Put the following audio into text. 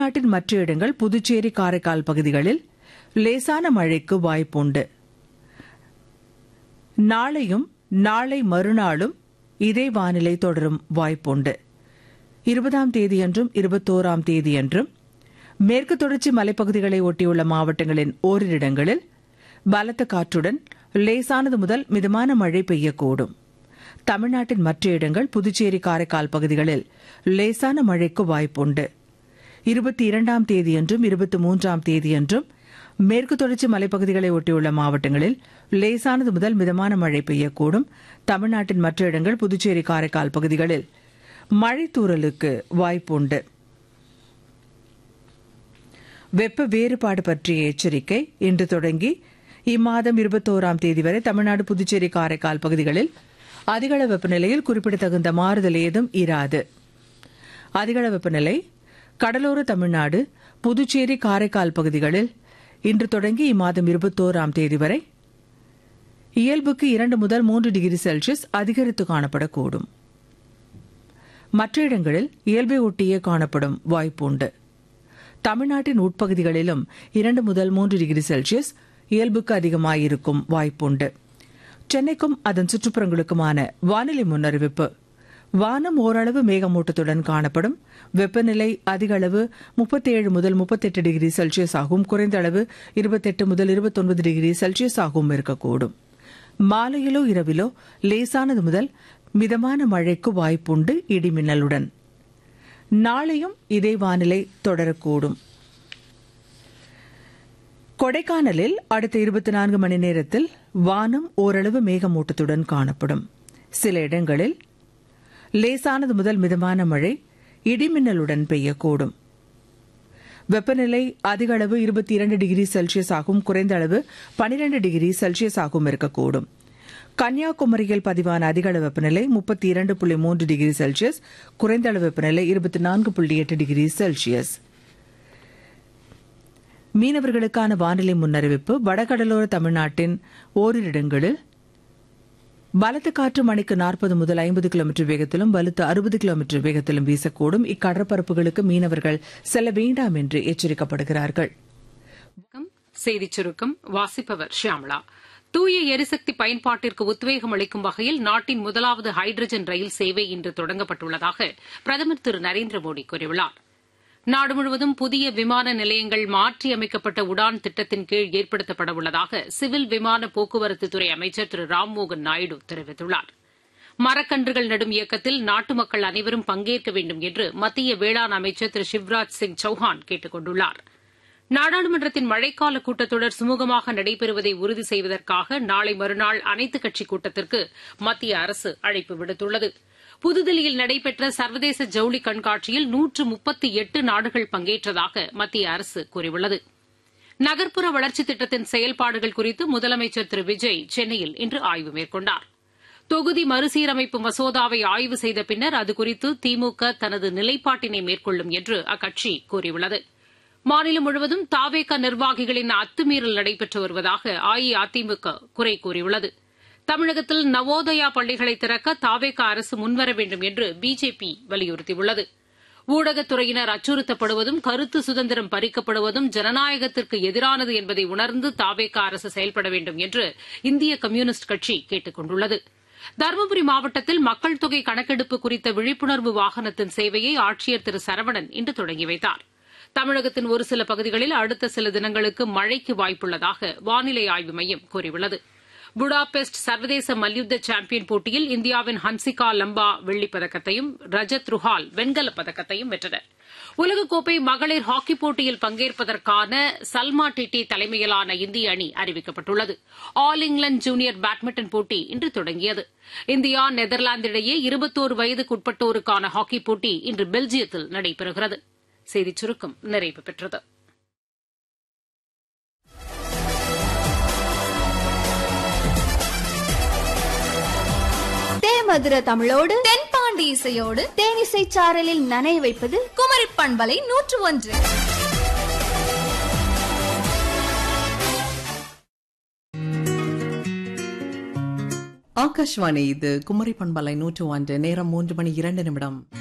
நாட்டின் மற்ற இடங்கள் புதுச்சேரி காரைக்கால் பகுதிகளில் லேசான மழைக்கு வாய்ப்புண்டு நாளையும் நாளை மறுநாளும் இதே வானிலை தொடரும் வாய்ப்புண்டு இருபதாம் தேதியன்றும் இருபத்தோராம் தேதியன்றும் மேற்கு தொடர்ச்சி மலைப்பகுதிகளை ஒட்டியுள்ள மாவட்டங்களின் ஓரிரு இடங்களில் பலத்த காற்றுடன் லேசானது முதல் மிதமான மழை பெய்யக்கூடும் தமிழ்நாட்டின் மற்ற இடங்கள் புதுச்சேரி காரைக்கால் பகுதிகளில் லேசான மழைக்கு வாய்ப்புண்டு இருபத்தி இரண்டாம் தேதியன்றும் இருபத்தி மூன்றாம் தேதியன்றும் மேற்கு தொடர்ச்சி மலைப்பகுதிகளை ஒட்டியுள்ள மாவட்டங்களில் லேசானது முதல் மிதமான மழை பெய்யக்கூடும் தமிழ்நாட்டின் மற்ற இடங்கள் புதுச்சேரி காரைக்கால் பகுதிகளில் மழை தூறலுக்கு வாய்ப்புண்டு வெப்ப வேறுபாடு பற்றிய எச்சரிக்கை இன்று தொடங்கி இம்மாதம் இருபத்தோராம் தேதி வரை தமிழ்நாடு புதுச்சேரி காரைக்கால் பகுதிகளில் அதிகள வெப்பநிலையில் குறிப்பிடத்தகுந்த மாறுதல் ஏதும் இராது அதிகள வெப்பநிலை கடலோர தமிழ்நாடு புதுச்சேரி காரைக்கால் பகுதிகளில் இன்று தொடங்கி இம்மாதம் இருபத்தோராம் தேதி வரை இயல்புக்கு இரண்டு முதல் மூன்று டிகிரி செல்சியஸ் அதிகரித்து காணப்படக்கூடும் மற்ற இடங்களில் இயல்பை ஒட்டியே காணப்படும் வாய்ப்புண்டு தமிழ்நாட்டின் உட்பகுதிகளிலும் இரண்டு முதல் மூன்று டிகிரி செல்சியஸ் இயல்புக்கு அதிகமாயிருக்கும் வாய்ப்புண்டு சென்னைக்கும் அதன் சுற்றுப்புறங்களுக்குமான வானிலை முன்னறிவிப்பு வானம் ஓரளவு மேகமூட்டத்துடன் காணப்படும் வெப்பநிலை அதிக அளவு முப்பத்தேழு முதல் முப்பத்தெட்டு டிகிரி செல்சியஸ் ஆகும் குறைந்த அளவு இருபத்தெட்டு முதல் இருபத்தொன்பது டிகிரி செல்சியஸ் ஆகவும் இருக்கக்கூடும் மாலையிலோ இரவிலோ லேசானது முதல் மிதமான மழைக்கு வாய்ப்புண்டு இடிமின்னலுடன் நாளையும் இதே வானிலை தொடரக்கூடும் கொடைக்கானலில் அடுத்த இருபத்தி நான்கு மணி நேரத்தில் வானம் ஓரளவு மேகமூட்டத்துடன் காணப்படும் சில இடங்களில் லேசானது முதல் மிதமான மழை இடிமின்னலுடன் பெய்யக்கூடும் வெப்பநிலை அதிக அளவு இருபத்தி இரண்டு டிகிரி செல்சியஸ் ஆகும் குறைந்த அளவு பனிரெண்டு டிகிரி செல்சியஸ் ஆகும் இருக்கக்கூடும் கன்னியாகுமரியில் பதிவான அதிக அளவு வெப்பநிலை முப்பத்தி இரண்டு புள்ளி மூன்று டிகிரி செல்சியஸ் குறைந்த அளவு வெப்பநிலை இருபத்தி நான்கு புள்ளி எட்டு டிகிரி செல்சியஸ் மீனவர்களுக்கான வானிலை முன்னறிவிப்பு வடகடலோர தமிழ்நாட்டின் ஓரிரு இடங்களில் பலத்த காற்று மணிக்கு நாற்பது முதல் ஐம்பது கிலோமீட்டர் வேகத்திலும் வலுத்து அறுபது கிலோமீட்டர் வேகத்திலும் வீசக்கூடும் இக்கடற்பரப்புகளுக்கு மீனவர்கள் செல்ல வேண்டாம் என்று எச்சரிக்கப்படுகிறார்கள் வணக்கம் செய்திச் சுருக்கம் வாசிப்பவர் ஷியாமளா தூய எரிசக்தி பயன்பாட்டிற்கு உத்வேகம் அளிக்கும் வகையில் நாட்டின் முதலாவது ஹைட்ரஜன் ரயில் சேவை இன்று தொடங்கப்பட்டுள்ளதாக பிரதமர் திரு நரேந்திர மோடி கூறியுள்ளார் நாடு முழுவதும் புதிய விமான நிலையங்கள் மாற்றியமைக்கப்பட்ட உடான் திட்டத்தின் கீழ் ஏற்படுத்தப்பட உள்ளதாக சிவில் விமான போக்குவரத்துத்துறை அமைச்சர் திரு ராம்மோகன் நாயுடு தெரிவித்துள்ளார் மரக்கன்றுகள் நடும் இயக்கத்தில் நாட்டு மக்கள் அனைவரும் பங்கேற்க வேண்டும் என்று மத்திய வேளாண் அமைச்சர் திரு சிவராஜ் சிங் சௌஹான் கேட்டுக் கொண்டுள்ளார் நாடாளுமன்றத்தின் மழைக்கால கூட்டத்தொடர் சுமூகமாக நடைபெறுவதை உறுதி செய்வதற்காக நாளை மறுநாள் அனைத்துக் கட்சி கூட்டத்திற்கு மத்திய அரசு அழைப்பு விடுத்துள்ளது புதுதில்லியில் நடைபெற்ற சர்வதேச ஜவுளி கண்காட்சியில் நூற்று முப்பத்தி எட்டு நாடுகள் பங்கேற்றதாக மத்திய அரசு கூறியுள்ளது நகர்ப்புற வளர்ச்சித் திட்டத்தின் செயல்பாடுகள் குறித்து முதலமைச்சர் திரு விஜய் சென்னையில் இன்று ஆய்வு மேற்கொண்டார் தொகுதி மறுசீரமைப்பு மசோதாவை ஆய்வு செய்த பின்னர் அதுகுறித்து திமுக தனது நிலைப்பாட்டினை மேற்கொள்ளும் என்று அக்கட்சி கூறியுள்ளது மாநிலம் முழுவதும் தாவேக நிர்வாகிகளின் அத்துமீறல் நடைபெற்று வருவதாக அஇஅதிமுக குறை கூறியுள்ளது தமிழகத்தில் நவோதயா பள்ளிகளை திறக்க தாவேக அரசு முன்வர வேண்டும் என்று பிஜேபி வலியுறுத்தியுள்ளது ஊடகத்துறையினர் அச்சுறுத்தப்படுவதும் கருத்து சுதந்திரம் பறிக்கப்படுவதும் ஜனநாயகத்திற்கு எதிரானது என்பதை உணர்ந்து தாவேக அரசு செயல்பட வேண்டும் என்று இந்திய கம்யூனிஸ்ட் கட்சி கேட்டுக் கொண்டுள்ளது தருமபுரி மாவட்டத்தில் மக்கள் தொகை கணக்கெடுப்பு குறித்த விழிப்புணர்வு வாகனத்தின் சேவையை ஆட்சியர் திரு சரவணன் இன்று தொடங்கி வைத்தார் தமிழகத்தின் ஒரு சில பகுதிகளில் அடுத்த சில தினங்களுக்கு மழைக்கு வாய்ப்புள்ளதாக வானிலை ஆய்வு மையம் கூறியுள்ளது புடாபெஸ்ட் சர்வதேச மல்யுத்த சாம்பியன் போட்டியில் இந்தியாவின் ஹன்சிகா லம்பா வெள்ளிப் பதக்கத்தையும் ரஜத் ருஹால் வெண்கலப் பதக்கத்தையும் வென்றனர் உலகக்கோப்பை மகளிர் ஹாக்கிப் போட்டியில் பங்கேற்பதற்கான சல்மா டிட்டி தலைமையிலான இந்திய அணி அறிவிக்கப்பட்டுள்ளது ஆல் இங்கிலாந்து ஜூனியர் பேட்மிண்டன் போட்டி இன்று தொடங்கியது இந்தியா நெதர்லாந்து இடையே இருபத்தோரு வயதுக்குட்பட்டோருக்கான ஹாக்கிப் போட்டி இன்று பெல்ஜியத்தில் நடைபெறுகிறது செய்திச் சுருக்கம் நிறைவு பெற்றது தேமதுர தமிழோடு தென்பாண்டி இசையோடு தேனிசை சாரலில் நனைய வைப்பது குமரி பண்பலை நூற்று ஒன்று ஆகாஷ்வாணி இது குமரி பண்பலை நூற்று ஒன்று நேரம் மூன்று மணி இரண்டு நிமிடம்